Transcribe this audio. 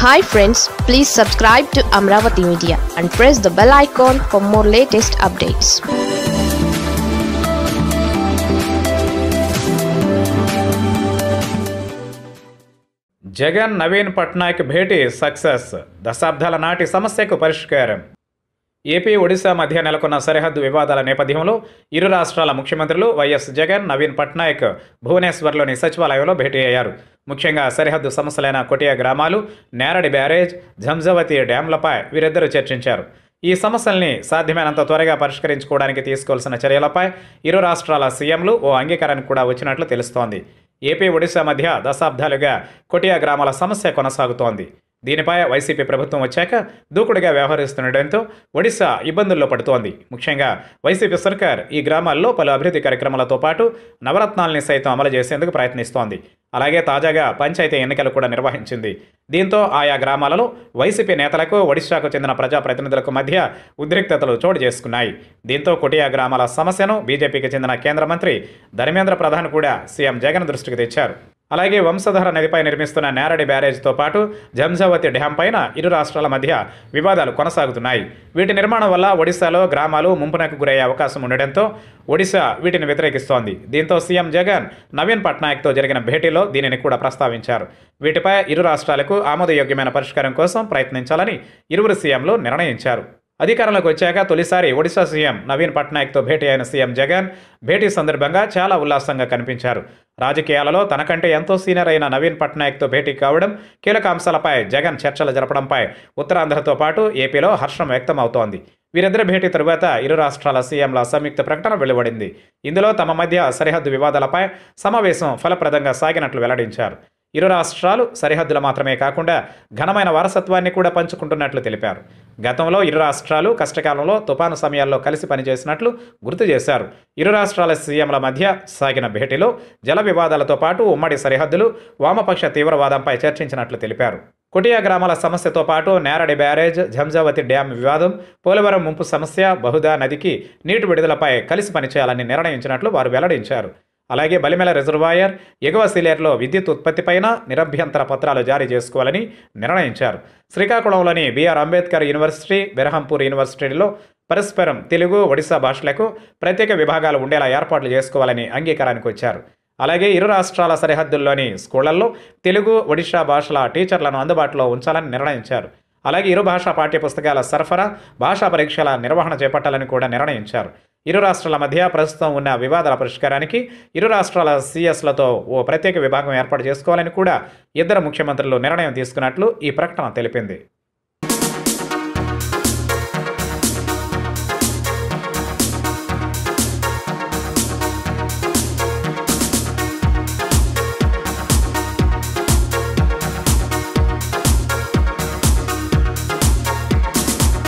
hi friends please subscribe to Amaravati media and press the bell icon for more latest updates Jagan Naveen Patnaik భేటీ success దశాబ్దాల నాటి సమస్యకు పరిష్కారం AP Odisha మధ్య నెలకొన్న సరిహద్దు వివాదాల నేపథ్యంలో ఇరు రాష్ట్రాల ముఖ్యమంత్రులు వైఎస్ జగన్ నవీన్ పట్నాయక్ భువనేశ్వర్లోని సచివాలయంలో భేటీ అయ్యారు ముఖ్యంగా సరిహద్దు సమస్యలైన కొటియా గ్రామాలు నేరడి బ్యారేజ్ జంజవతి డ్యాంలపై వీరిద్దరూ చర్చించారు ఈ సమస్యల్ని సాధ్యమైనంత త్వరగా పరిష్కరించుకోవడానికి తీసుకోవాల్సిన చర్యలపై ఇరు రాష్ట్రాల సీఎంలు ఓ అంగీకారానికి కూడా వచ్చినట్లు తెలుస్తోంది ఏపీ ఒడిశా మధ్య దశాబ్దాలుగా కొటియా గ్రామాల సమస్య కొనసాగుతోంది దీనిపై వైసీపీ ప్రభుత్వం వచ్చాక దూకుడుగా వ్యవహరిస్తుండటంతో ఒడిశా ఇబ్బందుల్లో పడుతోంది ముఖ్యంగా వైసీపీ సర్కార్ ఈ గ్రామాల్లో పలు అభివృద్ధి కార్యక్రమాలతో పాటు నవరత్నాల్ని సైతం అమలు చేసేందుకు ప్రయత్నిస్తోంది అలాగే తాజాగా పంచాయతీ ఎన్నికలు కూడా నిర్వహించింది దీంతో ఆయా గ్రామాలలో వైసీపీ నేతలకు ఒడిశాకు చెందిన ప్రజాప్రతినిధులకు మధ్య ఉద్రిక్తతలు చోటు చేసుకున్నాయి దీంతో కొటియా గ్రామాల సమస్యను బీజేపీకి చెందిన కేంద్ర మంత్రి ధర్మేంద్ర ప్రధాన్ కూడా సీఎం జగన్ దృష్టికి తెచ్చారు అలాగే వంశధార నదిపై నిర్మిస్తున్న నేరడి బ్యారేజ్తో పాటు జంజావతి డ్యాం పైన ఇరు రాష్ట్రాల మధ్య వివాదాలు కొనసాగుతున్నాయి వీటి నిర్మాణం వల్ల ఒడిశాలో గ్రామాలు ముంపునకు గురయ్యే అవకాశం ఉండడంతో ఒడిశా వీటిని వ్యతిరేకిస్తోంది దీంతో సీఎం జగన్ నవీన్ పట్నాయక్తో జరిగిన భేటీలో దీనిని కూడా ప్రస్తావించారు వీటిపై ఇరు రాష్ట్రాలకు ఆమోదయోగ్యమైన పరిష్కారం కోసం ప్రయత్నించాలని ఇరువురు సీఎంలు నిర్ణయించారు అధికారంలోకి వచ్చాక తొలిసారి ఒడిశా సీఎం నవీన్ పట్నాయక్తో భేటీ అయిన సీఎం జగన్ భేటీ సందర్భంగా చాలా ఉల్లాసంగా కనిపించారు రాజకీయాలలో తనకంటే ఎంతో సీనియర్ అయిన నవీన్ పట్నాయక్తో భేటీ కావడం కీలక అంశాలపై జగన్ చర్చలు జరపడంపై ఉత్తరాంధ్రతో పాటు ఏపీలో హర్షం వ్యక్తం అవుతోంది వీరిద్దరి భేటీ తరువాత ఇరు రాష్ట్రాల సీఎంల సంయుక్త ప్రకటన వెలువడింది ఇందులో తమ మధ్య సరిహద్దు వివాదాలపై సమావేశం ఫలప్రదంగా సాగినట్లు వెల్లడించారు ఇరు రాష్ట్రాలు సరిహద్దులు మాత్రమే కాకుండా ఘనమైన వారసత్వాన్ని కూడా పంచుకుంటున్నట్లు తెలిపారు గతంలో ఇరు రాష్ట్రాలు కష్టకాలంలో తుపాను సమయాల్లో కలిసి పనిచేసినట్లు గుర్తు చేశారు ఇరు రాష్ట్రాల సీఎంల మధ్య సాగిన భేటీలో జల వివాదాలతో పాటు ఉమ్మడి సరిహద్దులు వామపక్ష తీవ్రవాదంపై చర్చించినట్లు తెలిపారు కొటియా గ్రామాల సమస్యతో పాటు నేరడి బ్యారేజ్ జంజావతి డ్యాం వివాదం పోలవరం ముంపు సమస్య బహుదా నదికి నీటి విడుదలపై కలిసి పనిచేయాలని నిర్ణయించినట్లు వారు వెల్లడించారు అలాగే బలిమెల రిజర్వాయర్ ఎగువ సిలేర్లో విద్యుత్ ఉత్పత్తిపైన నిరభ్యంతర పత్రాలు జారీ చేసుకోవాలని నిర్ణయించారు శ్రీకాకుళంలోని బీఆర్ అంబేద్కర్ యూనివర్సిటీ బెరహంపూర్ యూనివర్సిటీలో పరస్పరం తెలుగు ఒడిశా భాషలకు ప్రత్యేక విభాగాలు ఉండేలా ఏర్పాట్లు చేసుకోవాలని అంగీకారానికి వచ్చారు అలాగే ఇరు రాష్ట్రాల సరిహద్దుల్లోని స్కూళ్లలో తెలుగు ఒడిశా భాషల టీచర్లను అందుబాటులో ఉంచాలని నిర్ణయించారు అలాగే ఇరు భాషా పాఠ్యపుస్తకాల సరఫరా భాషా పరీక్షల నిర్వహణ చేపట్టాలని కూడా నిర్ణయించారు ఇరు రాష్ట్రాల మధ్య ప్రస్తుతం ఉన్న వివాదాల పరిష్కారానికి ఇరు రాష్ట్రాల సీఎస్లతో ఓ ప్రత్యేక విభాగం ఏర్పాటు చేసుకోవాలని కూడా ఇద్దరు ముఖ్యమంత్రులు నిర్ణయం తీసుకున్నట్లు ఈ ప్రకటన తెలిపింది